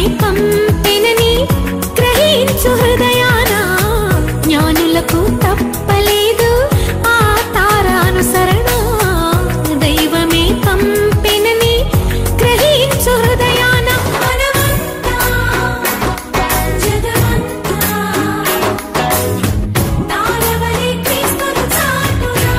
పంపెనని గ్రహించు హృదయాన జ్ఞానులకు తప్పలేదు ఆ తారానుసరణ దైవమే పంపెనని గ్రహించు హృదయాన మనమంతా జగమంతా తారవలే క్రీస్తును చాటురా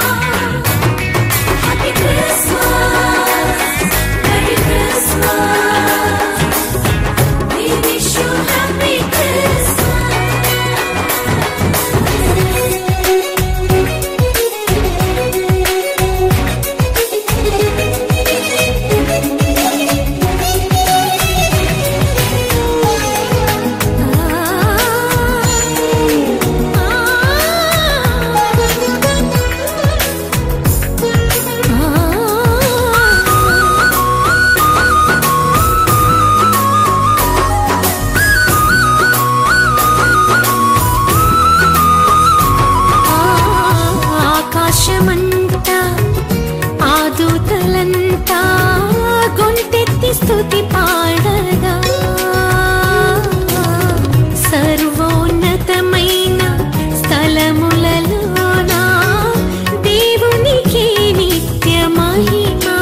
happy Christmas merry Christmas we wish you happy ఆకాశమంతా ఆ దూతలంతా గొంతెత్తి స్తుతి పాడగా సర్వోన్నతమైన స్థలములలోన దేవునికి నిత్య మహిమా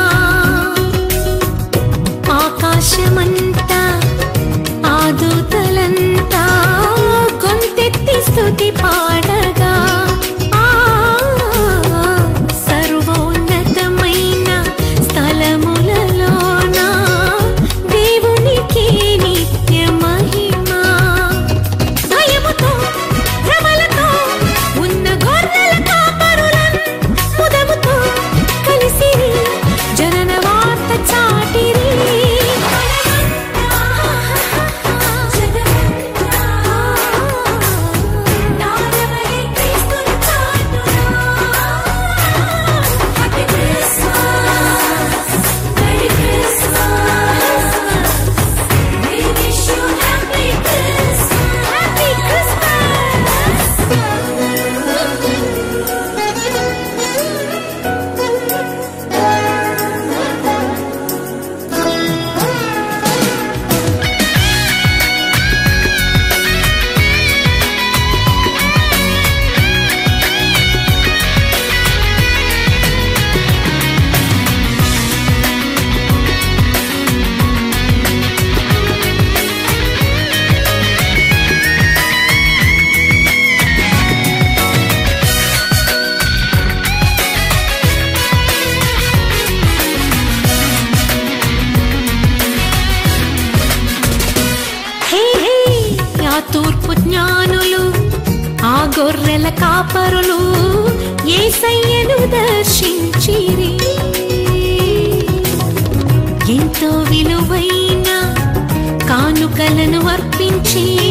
ఆకాశమంతా ఆ దూతలంతా గొంతెత్తి స్తుతి పాడగా ఆ సర్వోన్నతమైన స్థలములలోన దేవునికి నిత్య మహిమా భయముతో భ్రమలతో ఉన్న గొర్రెల కాపరులన్ ముదముతో కలిసి జనన వార్త చాటిరి Happy హే హే ఆ తూర్పు జ్ఞానులు ఆ గొర్రెల కాపరులు ఏసయ్యను దర్శించిరి ఎంతో విలువైన కానుకలను అర్పించి